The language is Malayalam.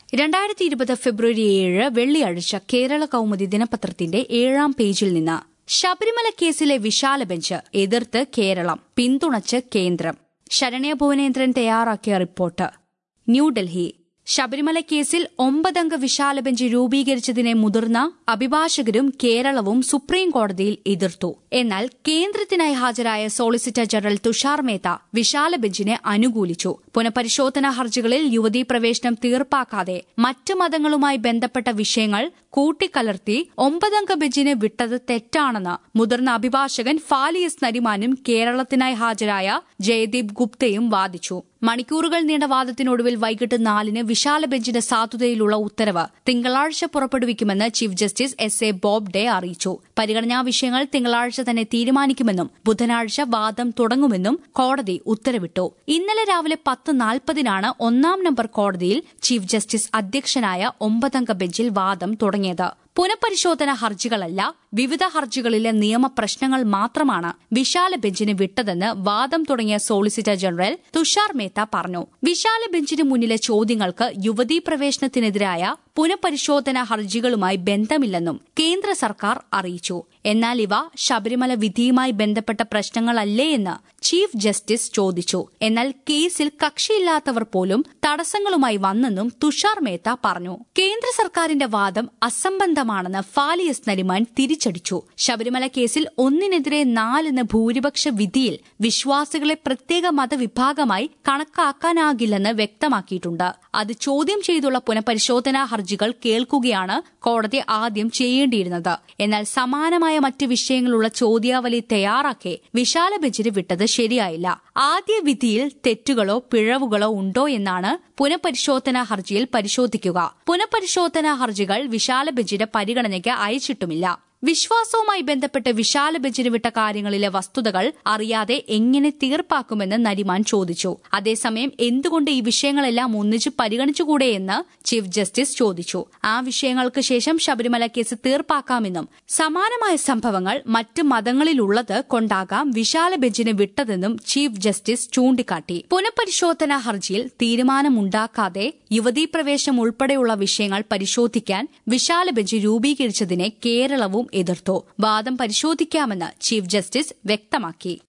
രണ്ടായിരത്തി ഇരുപത് ഫെബ്രുവരി ഏഴ് വെള്ളിയാഴ്ച കേരള കൌമുദി ദിനപത്രത്തിന്റെ ഏഴാം പേജിൽ നിന്ന് ശബരിമല കേസിലെ വിശാല ബെഞ്ച് എതിർത്ത് കേരളം പിന്തുണച്ച് കേന്ദ്രം ശരണ്യ ഭുവനേന്ദ്രൻ തയ്യാറാക്കിയ റിപ്പോർട്ട് ന്യൂഡൽഹി ശബരിമല കേസിൽ ഒമ്പതംഗ വിശാല ബെഞ്ച് രൂപീകരിച്ചതിനെ മുതിർന്ന അഭിഭാഷകരും കേരളവും സുപ്രീം കോടതിയിൽ എതിർത്തു എന്നാൽ കേന്ദ്രത്തിനായി ഹാജരായ സോളിസിറ്റർ ജനറൽ തുഷാർ മേത്ത വിശാല ബെഞ്ചിനെ അനുകൂലിച്ചു പുനഃപരിശോധനാ ഹർജികളിൽ യുവതീ പ്രവേശനം തീർപ്പാക്കാതെ മറ്റ് മതങ്ങളുമായി ബന്ധപ്പെട്ട വിഷയങ്ങൾ കൂട്ടിക്കലർത്തി ഒമ്പതംഗ ബെഞ്ചിനെ വിട്ടത് തെറ്റാണെന്ന് മുതിർന്ന അഭിഭാഷകൻ ഫാലിയസ് നരിമാനും കേരളത്തിനായി ഹാജരായ ജയദീപ് ഗുപ്തയും വാദിച്ചു മണിക്കൂറുകൾ നീണ്ട വാദത്തിനൊടുവിൽ വൈകിട്ട് നാലിന് വിശാല ബെഞ്ചിന്റെ സാധുതയിലുള്ള ഉത്തരവ് തിങ്കളാഴ്ച പുറപ്പെടുവിക്കുമെന്ന് chief justice S A Bobde അറിയിച്ചു പരിഗണനാ വിഷയങ്ങൾ തിങ്കളാഴ്ച തന്നെ തീരുമാനിക്കുമെന്നും ബുധനാഴ്ച വാദം തുടങ്ങുമെന്നും കോടതി ഉത്തരവിട്ടു ഇന്നലെ രാവിലെ പത്ത് നാൽപ്പതിനാണ് ഒന്നാം നമ്പർ കോടതിയിൽ ചീഫ് ജസ്റ്റിസ് അധ്യക്ഷനായ ഒമ്പതംഗ ബെഞ്ചിൽ വാദം തുടങ്ങിയത് പുനഃപരിശോധന ഹർജികളല്ല വിവിധ ഹർജികളിലെ നിയമപ്രശ്നങ്ങൾ മാത്രമാണ് വിശാല ബെഞ്ചിന് വിട്ടതെന്ന് വാദം തുടങ്ങിയ സോളിസിറ്റർ ജനറൽ തുഷാർ മേത്ത പറഞ്ഞു വിശാല ബെഞ്ചിന് മുന്നിലെ ചോദ്യങ്ങൾക്ക് യുവതീ പ്രവേശനത്തിനെതിരായ പുനഃപരിശോധന ഹർജികളുമായി ബന്ധമില്ലെന്നും കേന്ദ്ര സർക്കാർ അറിയിച്ചു എന്നാൽ ഇവ ശബരിമല വിധിയുമായി ബന്ധപ്പെട്ട പ്രശ്നങ്ങളല്ലേ എന്ന് ചീഫ് ജസ്റ്റിസ് ചോദിച്ചു എന്നാൽ കേസിൽ കക്ഷിയില്ലാത്തവർ പോലും തടസ്സങ്ങളുമായി വന്നെന്നും തുഷാർ മേത്ത പറഞ്ഞു കേന്ദ്ര സർക്കാരിന്റെ വാദം അസംബന്ധമാണെന്ന് ഫാലിയസ് നരിമാൻ തിരിച്ചടിച്ചു ശബരിമല കേസിൽ ഒന്നിനെതിരെ നാലെന്ന ഭൂരിപക്ഷ വിധിയിൽ വിശ്വാസികളെ പ്രത്യേക മതവിഭാഗമായി കണക്കാക്കാനാകില്ലെന്ന് വ്യക്തമാക്കിയിട്ടുണ്ട് അത് ചോദ്യം ചെയ്തുള്ള പുനഃപരിശോധനാ ഹർജികൾ കേൾക്കുകയാണ് കോടതി ആദ്യം ചെയ്യേണ്ടിയിരുന്നത് എന്നാൽ സമാനമായ മറ്റ് വിഷയങ്ങളുള്ള ചോദ്യാവലി തയ്യാറാക്കി വിശാല ബെഞ്ചിന് വിട്ടത് ശരിയായില്ല ആദ്യ വിധിയിൽ തെറ്റുകളോ പിഴവുകളോ ഉണ്ടോ എന്നാണ് പുനഃപരിശോധനാ ഹർജിയിൽ പരിശോധിക്കുക പുനഃപരിശോധനാ ഹർജികൾ വിശാല ബെഞ്ചിന്റെ പരിഗണനയ്ക്ക് അയച്ചിട്ടുമില്ല വിശ്വാസവുമായി ബന്ധപ്പെട്ട് വിശാല ബെഞ്ചിന് വിട്ട കാര്യങ്ങളിലെ വസ്തുതകൾ അറിയാതെ എങ്ങനെ തീർപ്പാക്കുമെന്ന് നരിമാൻ ചോദിച്ചു അതേസമയം എന്തുകൊണ്ട് ഈ വിഷയങ്ങളെല്ലാം ഒന്നിച്ച് പരിഗണിച്ചുകൂടെയെന്ന് ചീഫ് ജസ്റ്റിസ് ചോദിച്ചു ആ വിഷയങ്ങൾക്ക് ശേഷം ശബരിമല കേസ് തീർപ്പാക്കാമെന്നും സമാനമായ സംഭവങ്ങൾ മറ്റ് മതങ്ങളിലുള്ളത് കൊണ്ടാകാം വിശാല ബെഞ്ചിന് വിട്ടതെന്നും ചീഫ് ജസ്റ്റിസ് ചൂണ്ടിക്കാട്ടി പുനഃപരിശോധനാ ഹർജിയിൽ തീരുമാനമുണ്ടാക്കാതെ യുവതീ പ്രവേശനം ഉൾപ്പെടെയുള്ള വിഷയങ്ങൾ പരിശോധിക്കാൻ വിശാല ബെഞ്ച് രൂപീകരിച്ചതിനെ കേരളവും എതിർത്തു വാദം പരിശോധിക്കാമെന്ന് ചീഫ് ജസ്റ്റിസ് വ്യക്തമാക്കി